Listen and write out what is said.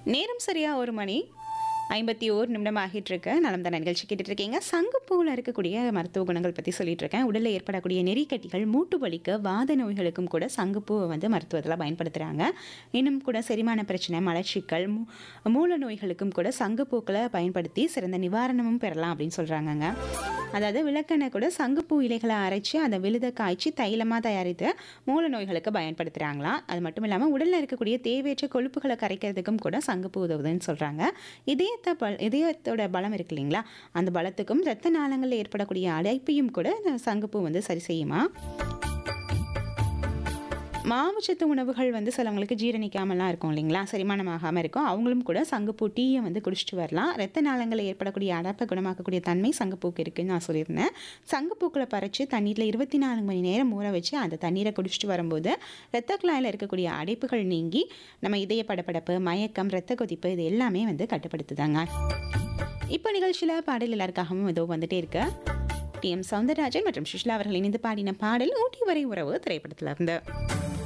நேரம் சரியா ஒரு மணி ஐம்பத்தி ஓர் நிமிடம் ஆகிட்டு இருக்கு நலம் தான் நிகழ்ச்சி கேட்டுட்டு இருக்கீங்க சங்குப்பூவில் இருக்கக்கூடிய மருத்துவ குணங்கள் பற்றி சொல்லிட்டு இருக்கேன் உடலில் ஏற்படக்கூடிய நெறிக்கட்டிகள் மூட்டு வலிக்கு வாத நோய்களுக்கும் கூட சங்குப்பூவை வந்து மருத்துவத்தில் பயன்படுத்துகிறாங்க இன்னும் கூட செரிமான பிரச்சனை மலச்சிக்கல் மூ- மூல நோய்களுக்கும் கூட சங்குப்பூக்களை பயன்படுத்தி சிறந்த நிவாரணமும் பெறலாம் அப்படின்னு சொல்கிறாங்கங்க அதாவது விளக்கெண்ணெய் கூட சங்குப்பூ இலைகளை அரைச்சி அதை விழுத காய்ச்சி தைலமாக தயாரித்து மூல நோய்களுக்கு பயன்படுத்துகிறாங்களாம் அது மட்டும் இல்லாமல் உடலில் இருக்கக்கூடிய தேவையற்ற கொழுப்புகளை கரைக்கிறதுக்கும் கூட சங்குப்பூ உதவுதுன்னு சொல்கிறாங்க இதயத்தை பல் இதயத்தோட பலம் இருக்கு இல்லைங்களா அந்த பலத்துக்கும் இரத்த நாளங்களில் ஏற்படக்கூடிய அடைப்பையும் கூட இந்த சங்குப்பூ வந்து சரி செய்யுமா மாவுச்சத்து உணவுகள் வந்து சிலவங்களுக்கு ஜீரணிக்காமலாம் இருக்கும் இல்லைங்களா செரிமானமாகாமல் இருக்கும் அவங்களும் கூட சங்குப்பூ டீயை வந்து குடிச்சிட்டு வரலாம் ரத்த நாளங்களில் ஏற்படக்கூடிய அடப்பை குணமாக்கக்கூடிய தன்மை சங்குப்பூக்கு இருக்குன்னு நான் சொல்லியிருந்தேன் சங்குப்பூக்களை பறித்து தண்ணீரில் இருபத்தி நாலு மணி நேரம் ஊற வச்சு அந்த தண்ணீரை குடிச்சிட்டு வரும்போது இரத்த குழாயில் இருக்கக்கூடிய அடைப்புகள் நீங்கி நம்ம இதய படபடப்பு மயக்கம் இரத்த கொதிப்பு இது எல்லாமே வந்து கட்டுப்படுத்துதாங்க இப்போ நிகழ்ச்சியில் பாடல் எல்லாருக்காகவும் ஏதோ வந்துட்டே இருக்கு டி எம் சவுந்தரராஜன் மற்றும் சுஷ்லா அவர்கள் இணைந்து பாடின பாடல் ஊட்டி வரை உறவு திரைப்படத்துல இருந்து